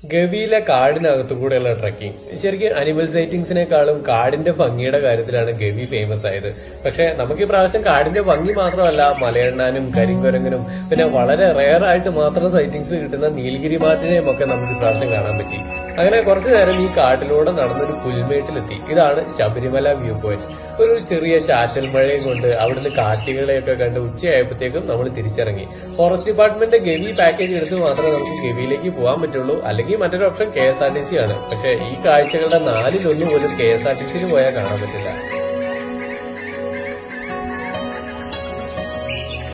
ഗവിയിലെ കാടിനകത്തു കൂടെയുള്ള ട്രക്കിംഗ് ശരിക്കും അനിമൽ സൈറ്റിങ്സിനേക്കാളും കാടിന്റെ ഭംഗിയുടെ കാര്യത്തിലാണ് ഗവി ഫേമസ് ആയത് പക്ഷെ നമുക്ക് ഈ പ്രാവശ്യം കാടിന്റെ ഭംഗി മാത്രമല്ല മലയെണ്ണാനും കരിങ്കുരങ്ങനും പിന്നെ വളരെ റെയർ ആയിട്ട് മാത്രം സൈറ്റിങ്സ് കിട്ടുന്ന നീലഗിരി മാറ്റിനെയും ഒക്കെ നമുക്ക് ഈ പ്രാവശ്യം കാണാൻ പറ്റി അങ്ങനെ കുറച്ചു നേരം ഈ കാട്ടിലൂടെ നടന്നൊരു പുൽമേട്ടിലെത്തി ഇതാണ് ശബരിമല വ്യൂ പോയിന്റ് ഒരു ചെറിയ ചാറ്റൽ മഴയും കൊണ്ട് അവിടുന്ന് കാറ്റുകളെയൊക്കെ കണ്ട് ഉച്ചയായപ്പോഴത്തേക്കും നമ്മൾ തിരിച്ചിറങ്ങി ഫോറസ്റ്റ് ഡിപ്പാർട്ട്മെന്റ് ഗവി പാക്കേജ് എടുത്ത് മാത്രമേ നമുക്ക് ഗവിയിലേക്ക് പോകാൻ പറ്റുള്ളൂ അല്ലെങ്കിൽ മറ്റൊരു option K S R T C ആണ് പക്ഷെ ഈ കാഴ്ചകളുടെ നാലിലൊന്നും പോലും കെ എസ് ആർ ടി സിയിൽ പോയാൽ കാണാൻ പറ്റില്ല